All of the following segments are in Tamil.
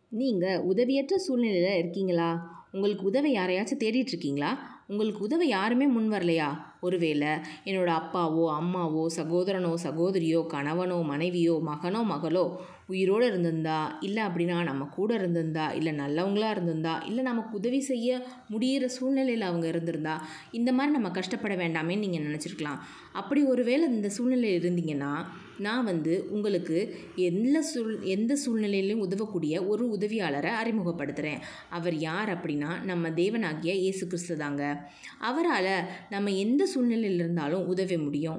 நீங்கள் உதவியற்ற சூழ்நிலையில் இருக்கீங்களா உங்களுக்கு உதவி யாரையாச்சும் தேடிட்டு இருக்கீங்களா உங்களுக்கு உதவ யாருமே முன் வரலையா ஒருவேளை என்னோட அப்பாவோ அம்மாவோ சகோதரனோ சகோதரியோ கணவனோ மனைவியோ மகனோ மகளோ உயிரோடு இருந்திருந்தா இல்லை அப்படின்னா நம்ம கூட இருந்திருந்தா இல்லை நல்லவங்களா இருந்திருந்தா இல்லை நமக்கு உதவி செய்ய முடியிற சூழ்நிலையில் அவங்க இருந்திருந்தா இந்த மாதிரி நம்ம கஷ்டப்பட வேண்டாமே நீங்கள் நினச்சிருக்கலாம் அப்படி ஒருவேளை இந்த சூழ்நிலையில் இருந்தீங்கன்னா நான் வந்து உங்களுக்கு எந்த சூழ் எந்த சூழ்நிலையிலும் உதவக்கூடிய ஒரு உதவியாளரை அறிமுகப்படுத்துகிறேன் அவர் யார் அப்படின்னா நம்ம தேவனாகிய இயேசு கிறிஸ்து தாங்க அவரால் நம்ம எந்த சூழ்நிலையில் இருந்தாலும் உதவ முடியும்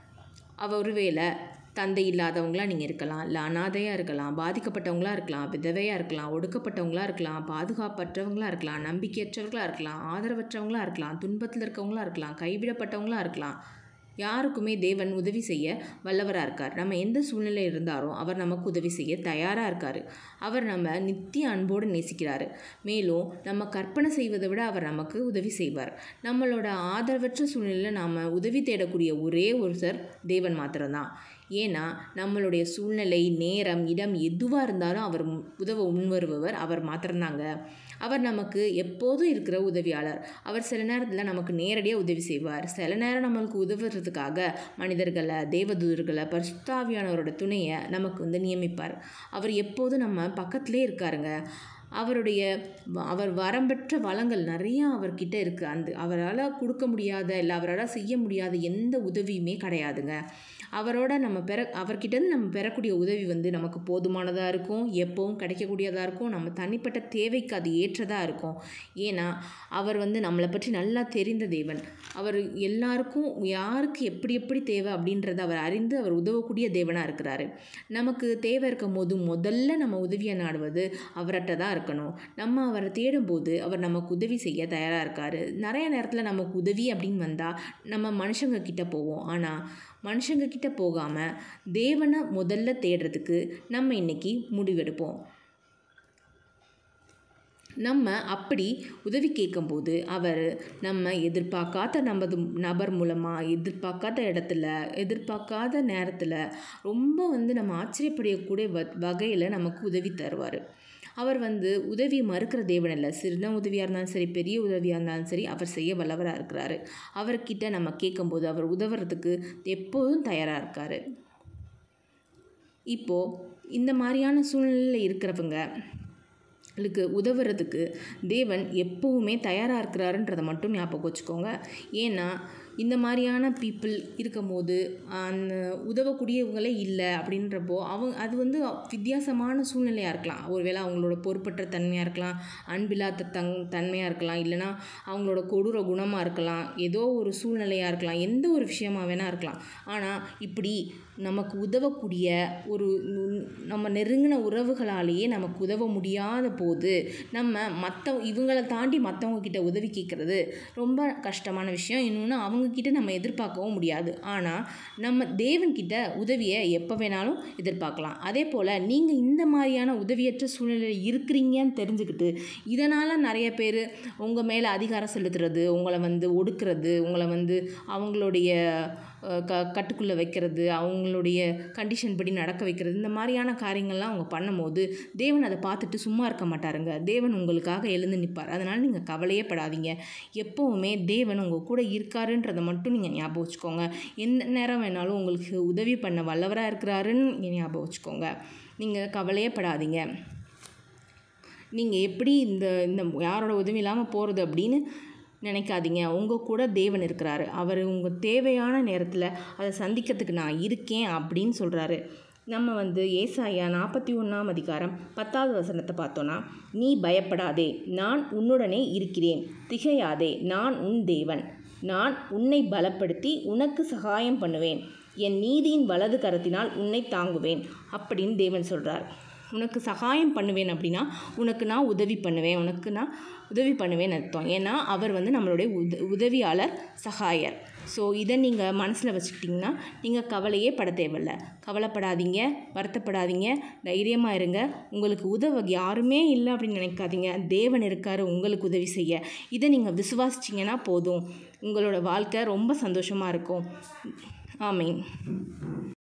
அவர் ஒருவேளை தந்தை இல்லாதவங்களா நீங்கள் இருக்கலாம் இல்லை அனாதையாக இருக்கலாம் பாதிக்கப்பட்டவங்களா இருக்கலாம் விதவையாக இருக்கலாம் ஒடுக்கப்பட்டவங்களா இருக்கலாம் பாதுகாப்பற்றவங்களா இருக்கலாம் நம்பிக்கையற்றவர்களாக இருக்கலாம் ஆதரவற்றவங்களா இருக்கலாம் துன்பத்தில் இருக்கவங்களா இருக்கலாம் கைவிடப்பட்டவங்களா இருக்கலாம் யாருக்குமே தேவன் உதவி செய்ய வல்லவராக இருக்கார் நம்ம எந்த சூழ்நிலை இருந்தாலும் அவர் நமக்கு உதவி செய்ய தயாராக இருக்கார் அவர் நம்ம நித்திய அன்போடு நேசிக்கிறார் மேலும் நம்ம கற்பனை செய்வதை விட அவர் நமக்கு உதவி செய்வார் நம்மளோட ஆதரவற்ற சூழ்நிலையில் நாம் உதவி தேடக்கூடிய ஒரே ஒருத்தர் தேவன் மாத்திரம்தான் ஏன்னா நம்மளுடைய சூழ்நிலை நேரம் இடம் எதுவாக இருந்தாலும் அவர் மு- உதவ முன்வருபவர் அவர் மாத்திரம்தாங்க அவர் நமக்கு எப்போதும் இருக்கிற உதவியாளர் அவர் சில நேரத்தில் நமக்கு நேரடியாக உதவி செய்வார் சில நேரம் நம்மளுக்கு உதவுறதுக்காக மனிதர்களை தேவதூதர்களை பரிசுத்தாவியானவரோட துணையை நமக்கு வந்து நியமிப்பார் அவர் எப்போதும் நம்ம பக்கத்திலே இருக்காருங்க அவருடைய வ- அவர் வரம்பெற்ற வளங்கள் நிறையா அவர்கிட்ட இருக்குது அந்த அவரால் கொடுக்க முடியாத இல்லை அவரால் செய்ய முடியாத எந்த உதவியுமே கிடையாதுங்க அவரோட நம்ம பெற அவர்கிட்டேருந்து நம்ம பெறக்கூடிய உதவி வந்து நமக்கு போதுமானதாக இருக்கும் எப்போவும் கிடைக்கக்கூடியதாக இருக்கும் நம்ம தனிப்பட்ட தேவைக்கு அது ஏற்றதாக இருக்கும் ஏன்னா அவர் வந்து நம்மளை பற்றி நல்லா தெரிந்த தேவன் அவர் எல்லாருக்கும் யாருக்கு எப்படி எப்படி தேவை அப்படின்றத அவர் அறிந்து அவர் உதவக்கூடிய தேவனாக இருக்கிறாரு நமக்கு தேவை இருக்கும் போது முதல்ல நம்ம உதவியை நாடுவது அவர்கிட்ட தான் இருக்கணும் நம்ம அவரை தேடும்போது அவர் நமக்கு உதவி செய்ய தயாராக இருக்காரு நிறைய நேரத்தில் நமக்கு உதவி அப்படின்னு வந்தால் நம்ம மனுஷங்க கிட்ட போவோம் ஆனால் மனுஷங்க கிட்ட போகாமல் தேவனை முதல்ல தேடுறதுக்கு நம்ம இன்னைக்கு முடிவெடுப்போம் நம்ம அப்படி உதவி கேட்கும்போது அவர் நம்ம எதிர்பார்க்காத நமது நபர் மூலமாக எதிர்பார்க்காத இடத்துல எதிர்பார்க்காத நேரத்தில் ரொம்ப வந்து நம்ம ஆச்சரியப்படக்கூடிய வ வகையில் நமக்கு உதவி தருவார் அவர் வந்து உதவி மறுக்கிற தேவன் இல்லை சின்ன உதவியாக இருந்தாலும் சரி பெரிய உதவியாக இருந்தாலும் சரி அவர் செய்ய வல்லவராக இருக்கிறாரு அவர்கிட்ட நம்ம கேட்கும்போது அவர் உதவுறதுக்கு எப்போதும் தயாராக இருக்கார் இப்போது இந்த மாதிரியான சூழ்நிலையில் இருக்கிறவங்க ளுக்கு உதவுறதுக்கு தேவன் எப்பவுமே தயாராக இருக்கிறாருன்றதை மட்டும் ஞாபகம் வச்சுக்கோங்க ஏன்னா இந்த மாதிரியான பீப்புள் இருக்கும்போது அந்த உதவக்கூடியவங்களே இல்லை அப்படின்றப்போ அவங்க அது வந்து வித்தியாசமான சூழ்நிலையாக இருக்கலாம் ஒருவேளை அவங்களோட பொறுப்பற்ற தன்மையாக இருக்கலாம் அன்பில்லாத தங் தன்மையாக இருக்கலாம் இல்லைனா அவங்களோட கொடூர குணமாக இருக்கலாம் ஏதோ ஒரு சூழ்நிலையாக இருக்கலாம் எந்த ஒரு விஷயமா வேணால் இருக்கலாம் ஆனால் இப்படி நமக்கு உதவக்கூடிய ஒரு நு- நம்ம நெருங்கின உறவுகளாலேயே நமக்கு உதவ முடியாத போது நம்ம மற்ற இவங்களை தாண்டி மற்றவங்க கிட்ட உதவி கேட்குறது ரொம்ப கஷ்டமான விஷயம் இன்னொன்று அவங்க கிட்ட நம்ம எதிர்பார்க்கவும் முடியாது ஆனால் நம்ம தேவன்கிட்ட உதவியை எப்போ வேணாலும் எதிர்பார்க்கலாம் அதே போல் நீங்கள் இந்த மாதிரியான உதவியற்ற சூழ்நிலையில் இருக்கிறீங்கன்னு தெரிஞ்சுக்கிட்டு இதனால் நிறைய பேர் உங்கள் மேலே அதிகாரம் செலுத்துறது உங்களை வந்து ஒடுக்குறது உங்களை வந்து அவங்களுடைய அஹ், க கட்டுக்குள்ளே வைக்கிறது அவங்களுடைய கண்டிஷன் படி நடக்க வைக்கிறது இந்த மாதிரியான காரியங்கள்லாம் அவங்க பண்ணும்போது தேவன் அதை பார்த்துட்டு சும்மா இருக்க மாட்டாருங்க தேவன் உங்களுக்காக எழுந்து நிற்பார் அதனால் நீங்கள் கவலையே படாதீங்க எப்போவுமே தேவன் உங்கள் கூட இருக்காருன்றதை மட்டும் நீங்கள் ஞாபகம் வச்சுக்கோங்க எந்த நேரம் வேணாலும் உங்களுக்கு உதவி பண்ண வல்லவராக இருக்கிறாருன்னு நீங்க ஞாபகம் வச்சுக்கோங்க நீங்கள் கவலையே படாதீங்க நீங்கள் எப்படி இந்த இந்த யாரோட உதவி இல்லாமல் போகிறது அப்படின்னு நினைக்காதீங்க உங்கள் கூட தேவன் இருக்கிறாரு அவர் உங்கள் தேவையான நேரத்தில் அதை சந்திக்கிறதுக்கு நான் இருக்கேன் அப்படின்னு சொல்கிறாரு நம்ம வந்து ஏசாயா நாற்பத்தி ஒன்றாம் அதிகாரம் பத்தாவது வசனத்தை பார்த்தோன்னா நீ பயப்படாதே நான் உன்னுடனே இருக்கிறேன் திகையாதே நான் உன் தேவன் நான் உன்னை பலப்படுத்தி உனக்கு சகாயம் பண்ணுவேன் என் நீதியின் வலது கரத்தினால் உன்னை தாங்குவேன் அப்படின்னு தேவன் சொல்கிறார் உனக்கு சகாயம் பண்ணுவேன் அப்படின்னா உனக்கு நான் உதவி பண்ணுவேன் உனக்கு நான் உதவி பண்ணுவேன் அர்த்தம் ஏன்னா அவர் வந்து நம்மளுடைய உத உதவியாளர் சகாயர் ஸோ இதை நீங்கள் மனசில் வச்சுக்கிட்டிங்கன்னா நீங்கள் கவலையே பட தேவையில்ல கவலைப்படாதீங்க வருத்தப்படாதீங்க தைரியமாக இருங்க உங்களுக்கு உதவ யாருமே இல்லை அப்படின்னு நினைக்காதீங்க தேவன் இருக்கார் உங்களுக்கு உதவி செய்ய இதை நீங்கள் விசுவாசிச்சிங்கன்னா போதும் உங்களோட வாழ்க்கை ரொம்ப சந்தோஷமாக இருக்கும் ஆமீன்